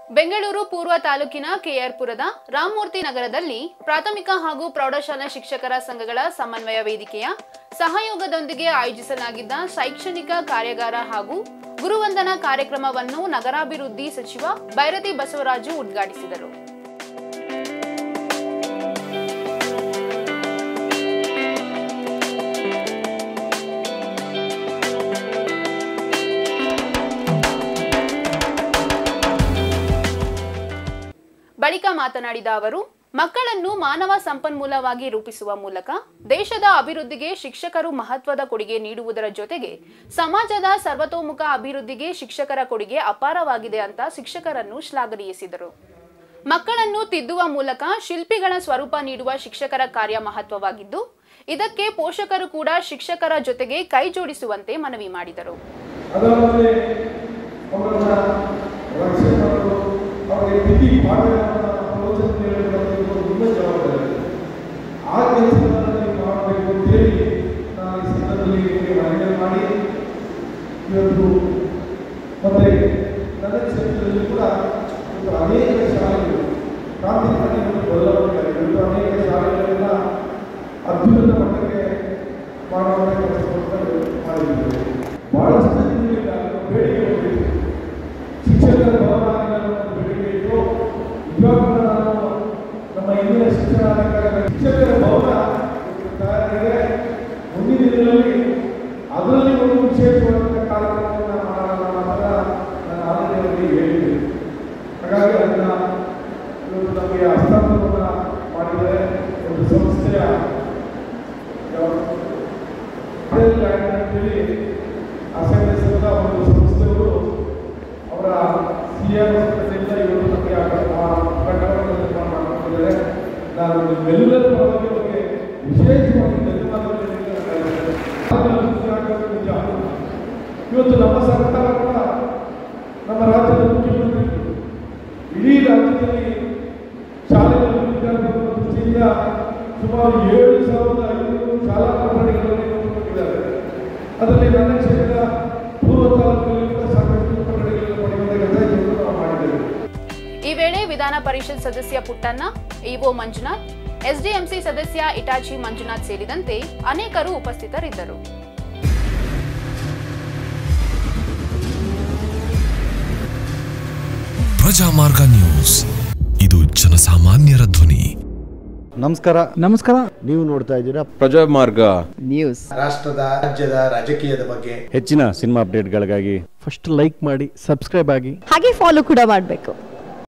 ಬೆಂಗಳೂರು ಪೂರ್ವ ತಾಲೂಕಿನ ಕೆಆರ್ಪುರದ ರಾಮಮೂರ್ತಿ ನಗರದಲ್ಲಿ ಪ್ರಾಥಮಿಕ ಹಾಗೂ ಪ್ರೌಢಶಾಲಾ ಶಿಕ್ಷಕರ ಸಂಘಗಳ ಸಮನ್ವಯ ವೇದಿಕೆಯ ಸಹಯೋಗದೊಂದಿಗೆ ಆಯೋಜಿಸಲಾಗಿದ್ದ ಶೈಕ್ಷಣಿಕ ಕಾರ್ಯಾಗಾರ ಹಾಗೂ ಗುರುವಂದನಾ ಕಾರ್ಯಕ್ರಮವನ್ನು ನಗರಾಭಿವೃದ್ಧಿ ಸಚಿವ ಬೈರತಿ ಬಸವರಾಜು ಉದ್ಘಾಟಿಸಿದರು ಬಳಿಕ ಮಾತನಾಡಿದ ಅವರು ಮಕ್ಕಳನ್ನು ಮಾನವ ಸಂಪನ್ಮೂಲವಾಗಿ ರೂಪಿಸುವ ಮೂಲಕ ದೇಶದ ಅಭಿವೃದ್ಧಿಗೆ ಶಿಕ್ಷಕರು ಮಹತ್ವದ ಕೊಡುಗೆ ನೀಡುವುದರ ಜೊತೆಗೆ ಸಮಾಜದ ಸರ್ವತೋಮುಖ ಅಭಿವೃದ್ಧಿಗೆ ಶಿಕ್ಷಕರ ಕೊಡುಗೆ ಅಪಾರವಾಗಿದೆ ಅಂತ ಶಿಕ್ಷಕರನ್ನು ಶ್ಲಾಘನೀಯಿಸಿದರು ಮಕ್ಕಳನ್ನು ತಿದ್ದುವ ಮೂಲಕ ಶಿಲ್ಪಿಗಳ ಸ್ವರೂಪ ನೀಡುವ ಶಿಕ್ಷಕರ ಕಾರ್ಯ ಮಹತ್ವವಾಗಿದ್ದು ಇದಕ್ಕೆ ಪೋಷಕರು ಕೂಡ ಶಿಕ್ಷಕರ ಜೊತೆಗೆ ಕೈ ಜೋಡಿಸುವಂತೆ ಮನವಿ ಮಾಡಿದರು ಅದಲ್ಲದೆ ಅವರನ್ನ ರಕ್ಷಣೆ ಮಾಡಲು ಅವರಿಗೆ ತಿದ್ದಿ ಪಾಠಗಳನ್ನು ಪ್ರವಚನ ನೀಡಬೇಕು ನಿಮ್ಮ ಜವಾಬ್ದಾರಿ ಆ ಕೆಲಸವನ್ನು ನೀವು ಮಾಡಬೇಕು ಅಂತೇಳಿ ನಾನು ಈ ಸಂದರ್ಭದಲ್ಲಿ ನಿಮಗೆ ಮನವಿ ಮಾಡಿ ಇವತ್ತು ಮತ್ತೆ ನನ್ನ ಕ್ಷೇತ್ರದಲ್ಲಿ ಕೂಡ ಇವತ್ತು ಅನೇಕ ಶಾಲೆಗಳು ಕ್ರಾಂತಿಕಾರಿ ಮತ್ತು ಬದಲಾವಣೆ ಇವತ್ತು ಅನೇಕ ಶಾಲೆಗಳೆಲ್ಲ ಅದ್ಭುತದ ಮಟ್ಟಕ್ಕೆ ಮಾಡುವಂಥ ಕೆಲಸವನ್ನು ಮಾಡಿದ್ದೇವೆ ಬಹಳಷ್ಟು ದಿನಗಳಿಂದ ಬೇಡಿಕೆ ಬಂದಿದೆ ಶಿಕ್ಷಕರ ಭವನ ಒಂದು ಬೇಡಿಕೆ ಇತ್ತು ಇವಾಗ ನಾನು ನಮ್ಮ ಇಂದಿನ ಶಿಕ್ಷಣಾಧಿಕಾರಿಗಳ ಶಿಕ್ಷಕರ ಭವನ ಇವತ್ತು ತಯಾರಿದೆ ಮುಂದಿನ ದಿನಗಳಲ್ಲಿ ಅದರಲ್ಲಿ ಒಂದು ವಿಶೇಷವಾದಂಥ ಕಾರ್ಯಕ್ರಮವನ್ನು ಮಾಡೋಣ ಅಂತ ನನ್ನ ಆಲೋಚನೆಯಲ್ಲಿ ಹೇಳಿದೆ ಹಾಗಾಗಿ ಅದನ್ನ ಇವತ್ತು ನಮಗೆ ಹಸ್ತಾಂತರವನ್ನು ಮಾಡಿದರೆ ಒಂದು ಸಂಸ್ಥೆಯ ಅಂತೇಳಿ ಅಸೆಂಬ್ಲಿಸಿದ ಒಂದು ಸಂಸ್ಥೆಗಳು ಅವರ ಸಿಎಂ ಸಂಸ್ಥೆಯಿಂದ ಇವರು ನಮಗೆ ಆ ಪ್ರಕರಣವನ್ನು ನಿರ್ಮಾಣ ಮಾಡ್ಕೊಂಡಿದ್ದಾರೆ ನಾನು ನಿಮ್ಮೆಲ್ಲರ ಪರವಾಗಿ ಅವರಿಗೆ ವಿಶೇಷವಾಗಿ ಧನ್ಯವಾದಗಳನ್ನು ಹೇಳಲಿಕ್ಕೆ ಖುಷಿ ಆಗೋದು ನಿಜ ಇವತ್ತು ನಮ್ಮ ಸರ್ಕಾರ ಕೂಡ ನಮ್ಮ ರಾಜ್ಯದ ಮುಖ್ಯಮಂತ್ರಿಗಳು ಇಡೀ ರಾಜ್ಯದಲ್ಲಿ ಶಾಲೆಗಳ ವಿದ್ಯಾರ್ಥಿಗಳ ದೃಷ್ಟಿಯಿಂದ ಸುಮಾರು ಏಳು ಸಾವಿರದ ಐನೂರು ಶಾಲಾ ಕೊಠಡಿಗಳನ್ನು ಕೊಟ್ಟಿದ್ದಾರೆ ಅದರಲ್ಲಿ ನನ್ನ ಕ್ಷೇತ್ರದ ಪೂರ್ವ ತಾಲೂಕಿನಲ್ಲಿ ಕೂಡ ಸಾಕಷ್ಟು ಕೊಠಡಿಗಳನ್ನು ಪಡೆಯುವಂಥ ಕೆಲಸವನ್ನು ನಾವು ಮಾಡಿದ್ದೇವೆ ಈ ವೇಳೆ ವಿಧಾನ ಪರಿಷತ್ ಸದಸ್ಯ ಪುಟ್ಟಣ್ಣ ಇಒ ಮಂಜುನಾಥ್ ಎಸ್ಡಿಎಂಸಿ ಸದಸ್ಯ ಇಟಾಚಿ ಮಂಜುನಾಥ್ ಸೇರಿದಂತೆ ಅನೇಕರು ಉಪಸ್ಥಿತರಿದ್ದರು ಪ್ರಜಾಮಾರ್ಗ ನ್ಯೂಸ್ ಇದು ಜನಸಾಮಾನ್ಯರ ಧ್ವನಿ ನಮಸ್ಕಾರ ನಮಸ್ಕಾರ ನೀವು ನೋಡ್ತಾ ಇದ್ದೀರಾ ಪ್ರಜಾಮಾರ್ಗ ನ್ಯೂಸ್ ರಾಷ್ಟ್ರದ ರಾಜ್ಯದ ರಾಜಕೀಯದ ಬಗ್ಗೆ ಹೆಚ್ಚಿನ ಸಿನಿಮಾ ಅಪ್ಡೇಟ್ಗಳಿಗಾಗಿ ಫಸ್ಟ್ ಲೈಕ್ ಮಾಡಿ ಸಬ್ಸ್ಕ್ರೈಬ್ ಆಗಿ ಹಾಗೆ ಫಾಲೋ ಕೂಡ ಮಾಡಬೇಕು